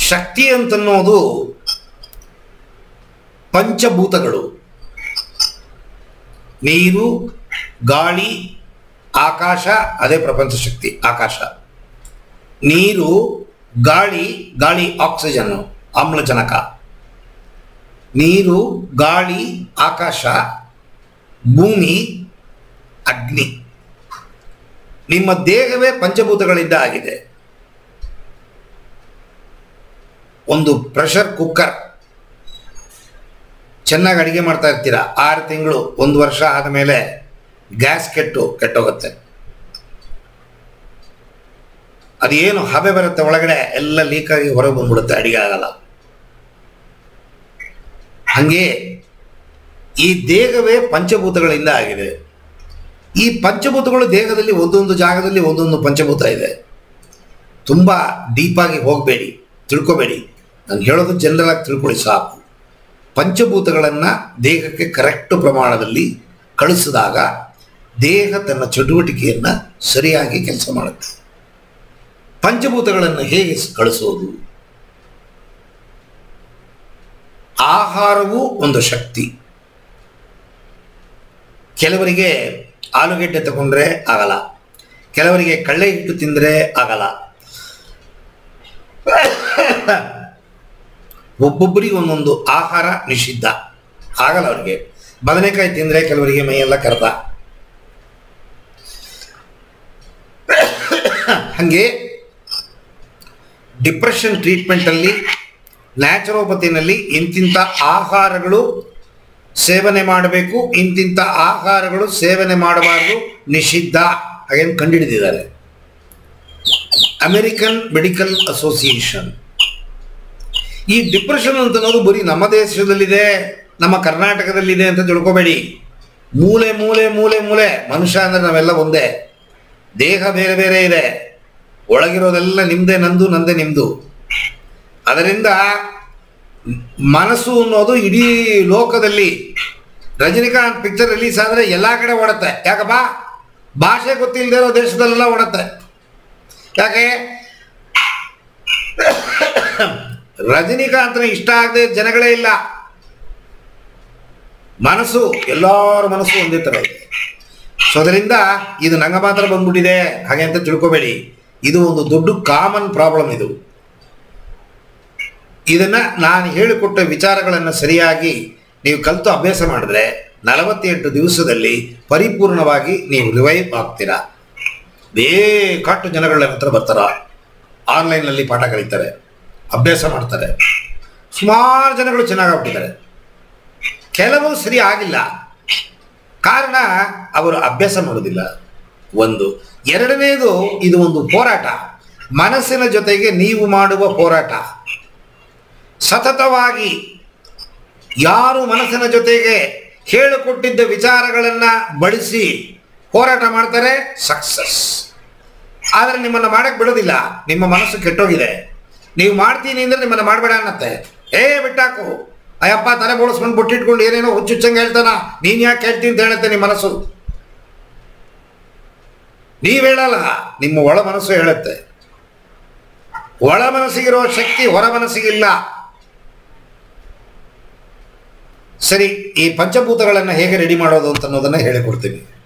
ಶಕ್ತಿ ಅಂತನ್ನೋದು ಪಂಚಭೂತಗಳು ನೀರು ಗಾಳಿ ಆಕಾಶ ಅದೇ ಪ್ರಪಂಚ ಶಕ್ತಿ ಆಕಾಶ ನೀರು ಗಾಳಿ ಗಾಳಿ ಆಕ್ಸಿಜನ್ ಆಮ್ಲಜನಕ ನೀರು ಗಾಳಿ ಆಕಾಶ ಭೂಮಿ ಅಗ್ನಿ ನಿಮ್ಮ ದೇಹವೇ ಪಂಚಭೂತಗಳಿಂದ ಆಗಿದೆ ಒಂದು ಪ್ರೆಷರ್ ಕುಕ್ಕರ್ ಚೆನ್ನಾಗಿ ಅಡಿಗೆ ಮಾಡ್ತಾ ಇರ್ತೀರಾ ಆರು ತಿಂಗಳು ಒಂದು ವರ್ಷ ಆದಮೇಲೆ ಗ್ಯಾಸ್ ಕೆಟ್ಟು ಕೆಟ್ಟೋಗುತ್ತೆ ಅದೇನು ಹಬೆ ಬರುತ್ತೆ ಒಳಗಡೆ ಎಲ್ಲ ಲೀಕ್ ಆಗಿ ಹೊರಗೆ ಬಂದ್ಬಿಡುತ್ತೆ ಅಡಿಗೆ ಆಗಲ್ಲ ಹಂಗೆ ಈ ದೇಹವೇ ಪಂಚಭೂತಗಳಿಂದ ಆಗಿದೆ ಈ ಪಂಚಭೂತಗಳು ದೇಹದಲ್ಲಿ ಒಂದೊಂದು ಜಾಗದಲ್ಲಿ ಒಂದೊಂದು ಪಂಚಭೂತ ಇದೆ ತುಂಬ ಡೀಪಾಗಿ ಹೋಗಬೇಡಿ ತಿಳ್ಕೊಬೇಡಿ ನಾನು ಹೇಳೋದು ಜನರಲ್ ಆಗಿ ತಿಳ್ಕೊಳ್ಳಿ ಸಾಕು ಪಂಚಭೂತಗಳನ್ನು ದೇಹಕ್ಕೆ ಕರೆಕ್ಟ್ ಪ್ರಮಾಣದಲ್ಲಿ ಕಳಿಸಿದಾಗ ದೇಹ ತನ್ನ ಚಟುವಟಿಕೆಯನ್ನು ಸರಿಯಾಗಿ ಕೆಲಸ ಮಾಡುತ್ತೆ ಪಂಚಭೂತಗಳನ್ನು ಹೇಗೆ ಕಳಿಸೋದು ಆಹಾರವು ಒಂದು ಶಕ್ತಿ ಕೆಲವರಿಗೆ ಆಲೂಗೆಡ್ಡೆ ತಗೊಂಡ್ರೆ ಆಗಲ್ಲ ಕೆಲವರಿಗೆ ಕಳ್ಳೆ ಹಿಟ್ಟು ತಿಂದರೆ ಆಗಲ್ಲ ಒಬ್ಬೊಬ್ಬರಿಗೆ ಒಂದೊಂದು ಆಹಾರ ನಿಷಿದ್ಧ ಆಗಲ್ಲ ಅವರಿಗೆ ಬದನೆಕಾಯಿ ತಿಂದರೆ ಕೆಲವರಿಗೆ ಮೈಯೆಲ್ಲ ಕರ್ದ ಹಾಗೆ ಡಿಪ್ರೆಷನ್ ಟ್ರೀಟ್ಮೆಂಟಲ್ಲಿ ನ್ಯಾಚುರೋಪತಿನಲ್ಲಿ ಇಂತಿಂಥ ಆಹಾರಗಳು ಸೇವನೆ ಮಾಡಬೇಕು ಇಂತಿಂಥ ಆಹಾರಗಳು ಸೇವನೆ ಮಾಡಬಾರ್ದು ನಿಷಿದ್ಧ ಹಾಗೇನು ಕಂಡುಹಿಡಿದಿದ್ದಾರೆ ಅಮೆರಿಕನ್ ಮೆಡಿಕಲ್ ಅಸೋಸಿಯೇಷನ್ ಈ ಡಿಪ್ರೆಷನ್ ಅಂತ ಅನ್ನೋದು ಬರೀ ನಮ್ಮ ದೇಶದಲ್ಲಿದೆ ನಮ್ಮ ಕರ್ನಾಟಕದಲ್ಲಿದೆ ಅಂತ ತಿಳ್ಕೊಬೇಡಿ ಮೂಲೆ ಮೂಲೆ ಮೂಲೆ ಮೂಲೆ ಮನುಷ್ಯ ಅಂದರೆ ನಾವೆಲ್ಲ ಒಂದೇ ದೇಹ ಬೇರೆ ಬೇರೆ ಇದೆ ಒಳಗಿರೋದೆಲ್ಲ ನಿಮ್ಮದೇ ನಂದು ನಂದೇ ನಿಮ್ಮದು ಅದರಿಂದ ಮನಸ್ಸು ಅನ್ನೋದು ಇಡೀ ಲೋಕದಲ್ಲಿ ರಜನಿಕಾಂತ್ ಪಿಕ್ಚರ್ ರಿಲೀಸ್ ಆದರೆ ಎಲ್ಲ ಕಡೆ ಓಡುತ್ತೆ ಯಾಕಪ್ಪ ಭಾಷೆ ಗೊತ್ತಿಲ್ಲದೆ ಇರೋ ದೇಶದಲ್ಲೆಲ್ಲ ಓಡುತ್ತೆ ಯಾಕೆ ರಜನಿಕಾಂತ್ನ ಇಷ್ಟ ಆಗದೆ ಜನಗಳೇ ಇಲ್ಲ ಮನಸ್ಸು ಎಲ್ಲರ ಮನಸ್ಸು ಒಂದೇ ಥರ ಇದೆ ಸೊ ಅದರಿಂದ ಇದು ನಂಗೆ ಮಾತ್ರ ಬಂದ್ಬಿಟ್ಟಿದೆ ಹಾಗೆ ಅಂತ ತಿಳ್ಕೊಬೇಡಿ ಇದು ಒಂದು ದೊಡ್ಡ ಕಾಮನ್ ಪ್ರಾಬ್ಲಮ್ ಇದು ಇದನ್ನ ನಾನು ಹೇಳಿಕೊಟ್ಟ ವಿಚಾರಗಳನ್ನು ಸರಿಯಾಗಿ ನೀವು ಕಲಿತು ಅಭ್ಯಾಸ ಮಾಡಿದ್ರೆ ನಲವತ್ತೆಂಟು ದಿವಸದಲ್ಲಿ ಪರಿಪೂರ್ಣವಾಗಿ ನೀವು ರಿವೈವ್ ಆಗ್ತೀರಾ ಬೇಕಾಷ್ಟು ಜನಗಳ ಹತ್ರ ಬರ್ತಾರ ಆನ್ಲೈನ್ನಲ್ಲಿ ಪಾಠ ಕಲಿತಾರೆ ಅಭ್ಯಾಸ ಮಾಡ್ತಾರೆ ಸುಮಾರು ಜನಗಳು ಚೆನ್ನಾಗಾಗ್ಬಿಟ್ಟಿದ್ದಾರೆ ಕೆಲವು ಸರಿ ಆಗಿಲ್ಲ ಕಾರಣ ಅವರು ಅಭ್ಯಾಸ ಮಾಡೋದಿಲ್ಲ ಒಂದು ಎರಡನೇದು ಇದು ಒಂದು ಹೋರಾಟ ಮನಸ್ಸಿನ ಜೊತೆಗೆ ನೀವು ಮಾಡುವ ಹೋರಾಟ ಸತತವಾಗಿ ಯಾರು ಮನಸ್ಸಿನ ಜೊತೆಗೆ ಹೇಳಿಕೊಟ್ಟಿದ್ದ ವಿಚಾರಗಳನ್ನು ಬಳಸಿ ಹೋರಾಟ ಮಾಡ್ತಾರೆ ಸಕ್ಸಸ್ ಆದರೆ ನಿಮ್ಮನ್ನು ಮಾಡಕ್ಕೆ ಬಿಡೋದಿಲ್ಲ ನಿಮ್ಮ ಮನಸ್ಸು ಕೆಟ್ಟೋಗಿದೆ ನೀವು ಮಾಡ್ತೀನಿ ಅಂದರೆ ನಿಮ್ಮನ್ನು ಮಾಡಬೇಡ ಅನ್ನತ್ತೆ ಏ ಬಿಟ್ಟಾಕು ಅಯ್ಯಪ್ಪ ತಲೆ ಬೋಳಿಸ್ಕೊಂಡು ಬುಟ್ಟಿಟ್ಕೊಂಡು ಏನೇನೋ ಹುಚ್ಚುಚ್ಚಂಗೆ ಹೇಳ್ತಾನ ನೀನು ಯಾಕೆ ಹೇಳ್ತೀನಿ ಅಂತ ಹೇಳುತ್ತೆ ನಿಮ್ಮ ಮನಸ್ಸು ನೀವು ಹೇಳಲ್ಲ ನಿಮ್ಮ ಒಳ ಮನಸ್ಸು ಹೇಳುತ್ತೆ ಒಳ ಮನಸ್ಸಿಗಿರೋ ಶಕ್ತಿ ಹೊರ ಮನಸ್ಸಿಗಿಲ್ಲ ಸರಿ ಈ ಪಂಚಭೂತಗಳನ್ನು ಹೇಗೆ ರೆಡಿ ಮಾಡೋದು ಅಂತ ಅನ್ನೋದನ್ನು ಹೇಳಿಕೊಡ್ತೀನಿ